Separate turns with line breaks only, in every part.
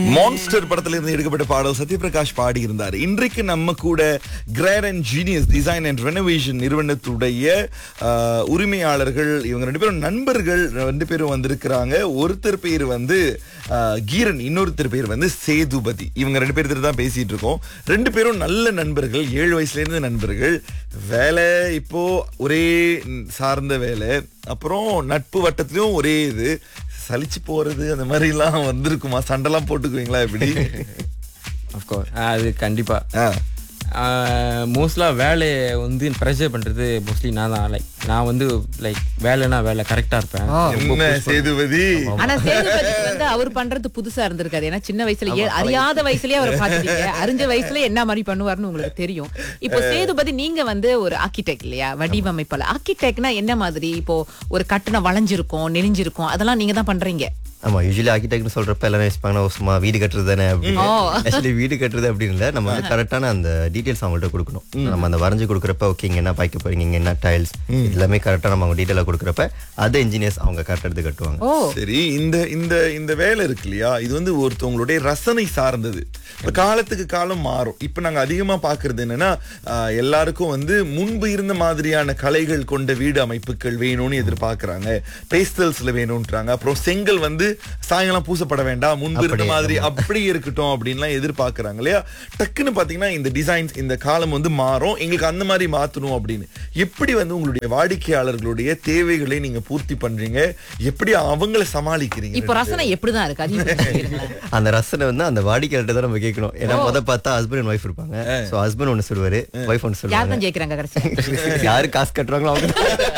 Monster படத்துல இருந்து எடுக்கப்பட்ட பாடல் சத்யபிரகாஷ் பாடி இருந்தார் இன்றைக்கு நம்ம கூட great and genius design and renovation நிறுவனத்துடைய ஆஹ், உரிமையாளர்கள் இவங்க ரெண்டு பேரும் நண்பர்கள் ரெண்டு பேரும் வந்திருக்கிறாங்க ஒருத்தர் பேர் வந்து ஆஹ், கீரன் இன்னொருத்தர் பேர் வந்து சேதுபதி இவங்க ரெண்டு பேர்த்து தான் பேசிட்டு இருக்கோம் ரெண்டு பேரும் நல்ல நண்பர்கள் ஏழு வயசுல இருந்து நண்பர்கள் வேலை இப்போ ஒரே சார்ந்த வேலை அப்புறம் நட்பு வட்டத்திலயும் ஒரே இது சலிச்சு போறது அந்த மாதிரி எல்லாம் வந்திருக்குமா சண்டைலாம் போட்டுக்குவீங்களா எப்படி
அஃப்கோர்ஸ் அது கண்டிப்பா
ஆ.
மோஸ்ட்லா வேலையை வந்து ப்ரெஷர் பண்றது மோஸ்ட்லி நான் தான் லைக் நான் வந்து லைக் வேலைனா வேலை கரெக்டா இருப்பேன்
என்ன சேதுபதி
ஆனா சேதுபதிக்கு வந்து அவர் பண்றது புதுசா இருந்திருக்காது ஏன்னா சின்ன வயசுல ஏ- அறியாத வயசுலயே அவரை பாத்துட்டீங்க அறிஞ்ச வயசுல என்ன மாதிரி பண்ணுவாருன்னு உங்களுக்கு தெரியும் இப்போ சேதுபதி நீங்க வந்து ஒரு ஆர்கிடெக்ட் இல்லையா வடிவமைப்பாளர் ஆர்கிடெக்ட்னா என்ன மாதிரி இப்போ ஒரு கட்டணம் வளைஞ்சிருக்கும் நெறிஞ்சிருக்கும் அதெல்லாம் நீங்க தான் பண்றீங்க
ஆமா யூஸ்வலி ஆர்கிடெக்ட்னு சொல்றப்ப எல்லாரும் யோசிப்பாங்க "ஓ, சும்மா வீடு கட்டுறது தானே அப்படின்னு
ஓ.
ஆக்சுவலி வீடு கட்டுறது அப்படின்னு இல்ல நம்ம வந்து கரெக்டான அந்த டீடைல்ஸ் அவங்கள்ட்ட கொடுக்கணும் நம்ம அந்த வரைஞ்சு கொடுக்குறப்ப ஓகே இங்க என்ன பாய்க்க போறீங்க இங்க என்ன டைல்ஸ் எல்லாமே கரெக்டா நம்ம அவங்க டீடைலா கொடுக்குறப்ப அதை இன்ஜினியர்ஸ் அவங்க கரெக்டா எடுத்து கட்டுவாங்க
ஓ
சரி இந்த இந்த இந்த வேலை இருக்கு இல்லையா இது வந்து ஒருத்தவங்களுடைய ரசனை சார்ந்தது இப்ப காலத்துக்கு காலம் மாறும் இப்ப நாங்க அதிகமா பாக்குறது என்னன்னா ஆஹ், எல்லாருக்கும் வந்து முன்பு இருந்த மாதிரியான கலைகள் கொண்ட வீடு அமைப்புகள் வேணும்னு எதிர்பார்க்கறாங்க பேஸ்டல்ஸ்ல வேணும்ன்றாங்க அப்புறம் செங்கல் வந்து சாயங்காலம் பூசப்பட வேண்டாம் முன்பு இருந்த மாதிரி அப்படி இருக்கட்டும் அப்படின்லாம் எதிர்பார்க்கறாங்க இல்லையா டக்குன்னு பாத்தீங்கன்னா இந்த டிசைன்ஸ் இந்த காலம் வந்து மாறும் எங்களுக்கு அந்த மாதிரி மாத்தணும் அப்படின்னு எப்படி வந்து உங்களுடைய வாடிக்கையாளர்களுடைய தேவைகளை நீங்க பூர்த்தி பண்றீங்க எப்படி அவங்கள சமாளிக்கிறீங்க
இப்போ ரசனை எப்படிதான் இருக்கு அதையும் கொஞ்சம் சொல்லுங்களேன்.
அந்த ரசனை வந்து அந்த வாடிக்கையாளர்ட்ட தான் நம்ம கேட்கணும் ஏன்னா முத பார்த்தா ஹஸ்பண்ட் அண்ட் ஒய்ஃப் இருப்பாங்க சோ ஹஸ்பண்ட் ஒன்னு சொல்லுவாரு ஒய்ஃப் ஒன்னு
யார்
சொல்லுவாங்க
தான் ஜெயிக்கிறாங்க கடைசி
யாரு காசு கட்டுறாங்களோ அவங்க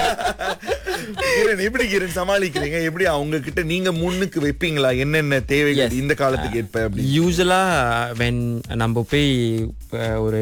கிரண், எப்படி கிரண் சமாளிக்கிறீங்க எப்படி அவங்க கிட்ட நீங்க முன்னுக்கு வைப்பீங்களா என்னென்ன தேவைகள்
Yes.
இந்த காலத்துக்கு ஏற்ப அப்படி
யூஸ்வலா வென் நம்ம போய் அஹ், ஒரு